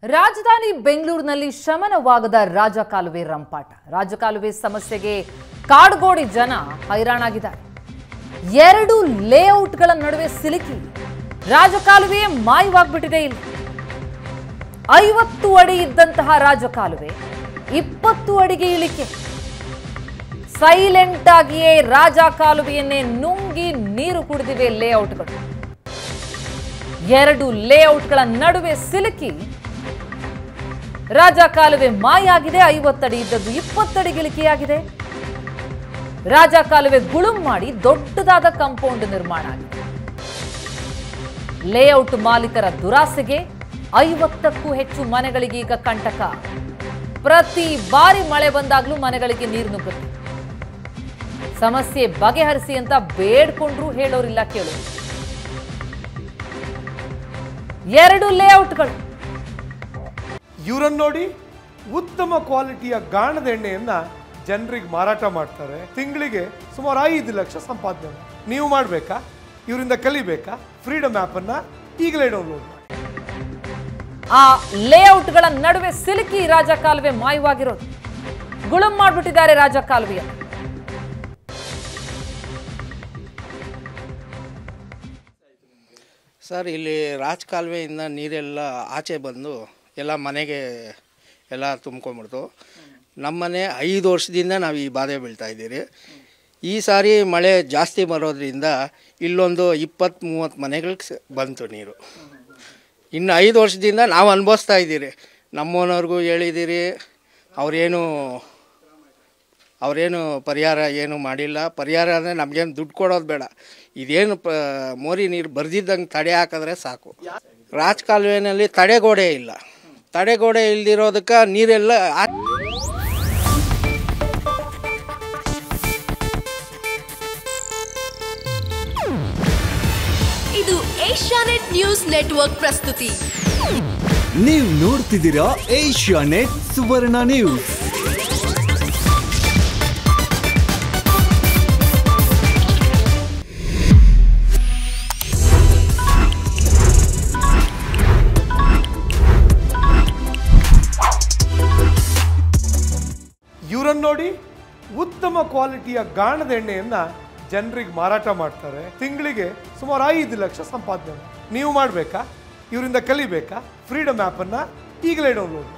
ರಾಜಧಾನಿ ಬೆಂಗಳೂರಿನಲ್ಲಿ ಶಮನವಾಗದ ರಾಜಕಾಲುವೆ ರಂಪಾಟ ರಾಜಕಾಲುವೆ ಸಮಸ್ಯೆಗೆ ಕಾಡ್ಗೋಡಿ ಜನ ಹೈರಾಣಾಗಿದ್ದಾರೆ ಎರಡು ಲೇಔಟ್ಗಳ ನಡುವೆ ಸಿಲುಕಿ ರಾಜಕಾಲುವೆಯೇ ಮಾಯವಾಗ್ಬಿಟ್ಟಿದೆ ಇಲ್ಲಿ ಐವತ್ತು ಅಡಿ ಇದ್ದಂತಹ ರಾಜಕಾಲುವೆ ಇಪ್ಪತ್ತು ಅಡಿಗೆ ಇಳಿಕೆ ಸೈಲೆಂಟ್ ಆಗಿಯೇ ರಾಜಕಾಲುವೆಯನ್ನೇ ನುಂಗಿ ನೀರು ಕುಡಿದಿವೆ ಲೇಔಟ್ಗಳು ಎರಡು ಲೇಔಟ್ಗಳ ನಡುವೆ ಸಿಲುಕಿ ರಾಜ ಕಾಲುವೆ ಮಾಯಾಗಿದೆ ಐವತ್ತಡಿ ಇದ್ದದ್ದು ಇಪ್ಪತ್ತಡಿಗೆ ಇಳಿಕೆಯಾಗಿದೆ ರಾಜ ಕಾಲುವೆ ಗುಳುಂ ಮಾಡಿ ದೊಡ್ಡದಾದ ಕಾಂಪೌಂಡ್ ನಿರ್ಮಾಣ ಆಗಿದೆ ಲೇಔಟ್ ಮಾಲೀಕರ ದುರಾಸೆಗೆ ಐವತ್ತಕ್ಕೂ ಹೆಚ್ಚು ಮನೆಗಳಿಗೆ ಈಗ ಕಂಟಕ ಪ್ರತಿ ಬಾರಿ ಮಳೆ ಬಂದಾಗ್ಲೂ ಮನೆಗಳಿಗೆ ನೀರು ನುಗ್ಗುತ್ತೆ ಸಮಸ್ಯೆ ಬಗೆಹರಿಸಿ ಅಂತ ಬೇಡ್ಕೊಂಡ್ರು ಹೇಳೋರಿಲ್ಲ ಕೇಳೋರು ಎರಡು ಲೇಔಟ್ಗಳು ಇವರನ್ನು ನೋಡಿ ಉತ್ತಮ ಕ್ವಾಲಿಟಿಯ ಗಾಣದ ಎಣ್ಣೆಯನ್ನ ಜನರಿಗೆ ಮಾರಾಟ ಮಾಡ್ತಾರೆ ತಿಂಗಳಿಗೆ ಸುಮಾರು ಐದು ಲಕ್ಷ ಸಂಪಾದನೆ ಮಾಡಿ. ನೀವು ಮಾಡಬೇಕಾ ಇವರಿಂದ ಕಲಿಬೇಕಾ ಫ್ರೀಡಮ್ ಅನ್ನ ಈಗಲೇ ಡೌನ್ಲೋಡ್ ಮಾಡಿ ಆ ಲೇಔಟ್ಗಳ ನಡುವೆ ಸಿಲುಕಿ ರಾಜ ಕಾಲುವೆ ಮಾಯವಾಗಿರೋದು ಗುಳುಂ ಮಾಡ್ಬಿಟ್ಟಿದ್ದಾರೆ ರಾಜ ಕಾಲುವೆಯ ಸರ್ ಇಲ್ಲಿ ರಾಜ್ ಕಾಲುವೆಯಿಂದ ನೀರೆಲ್ಲ ಆಚೆ ಬಂದು ಎಲ್ಲ ಮನೆಗೆ ಎಲ್ಲ ತುಂಬ್ಕೊಂಬಿಡ್ತು ನಮ್ಮನೆ ಐದು ವರ್ಷದಿಂದ ನಾವು ಈ ಬಾಧೆ ಬೀಳ್ತಾ ಇದ್ದೀರಿ ಈ ಸಾರಿ ಮಳೆ ಜಾಸ್ತಿ ಬರೋದ್ರಿಂದ ಇಲ್ಲೊಂದು ಇಪ್ಪತ್ತು ಮೂವತ್ತು ಮನೆಗಳಿಗೆ ಸ- ಬಂತು ನೀರು ಇನ್ನು ಐದು ವರ್ಷದಿಂದ ನಾವು ಅನುಭವಿಸ್ತಾ ಇದ್ದೀರಿ ನಮ್ಮೋನವ್ರಿಗೂ ಹೇಳಿದ್ದೀರಿ ಅವರೇನು ಅವರೇನು ಪರಿಹಾರ ಏನು ಮಾಡಿಲ್ಲ ಪರಿಹಾರ ಅಂದರೆ ನಮಗೇನು ದುಡ್ಡು ಕೊಡೋದು ಬೇಡ ಇದೇನು ಪ ಮೋರಿ ನೀರು ಬರ್ದಿದ್ದಂಗೆ ತಡೆ ಹಾಕಿದ್ರೆ ಸಾಕು ರಾಜ್ ಕಾಲುವೆನಲ್ಲಿ ತಡೆಗೋಡೆ ಇಲ್ಲ ತಡೆಗೋಡೆ ಇಲ್ದಿರೋದಕ್ಕೆ ನೀರೆಲ್ಲ ಆ- ಇದು ಏಷ್ಯಾನೆಟ್ ನ್ಯೂಸ್ ನೆಟ್ವರ್ಕ್ ಪ್ರಸ್ತುತಿ ನೀವು ನೋಡ್ತಿದ್ದೀರಾ ಏಷ್ಯಾ ನೆಟ್ ಸುವರ್ಣ ನ್ಯೂಸ್ ಇವರನ್ನು ನೋಡಿ ಉತ್ತಮ ಕ್ವಾಲಿಟಿಯ ಗಾಣದ ಎಣ್ಣೆಯನ್ನ ಜನರಿಗೆ ಮಾರಾಟ ಮಾಡ್ತಾರೆ ತಿಂಗಳಿಗೆ ಸುಮಾರು ಐದು ಲಕ್ಷ ಸಂಪಾದನೆ ಮಾಡಿ. ನೀವು ಮಾಡಬೇಕಾ ಇವರಿಂದ ಕಲಿಬೇಕಾ ಫ್ರೀಡಮ್ ಅನ್ನ ಈಗಲೇ ಡೌನ್ಲೋಡ್ ಮಾಡಿ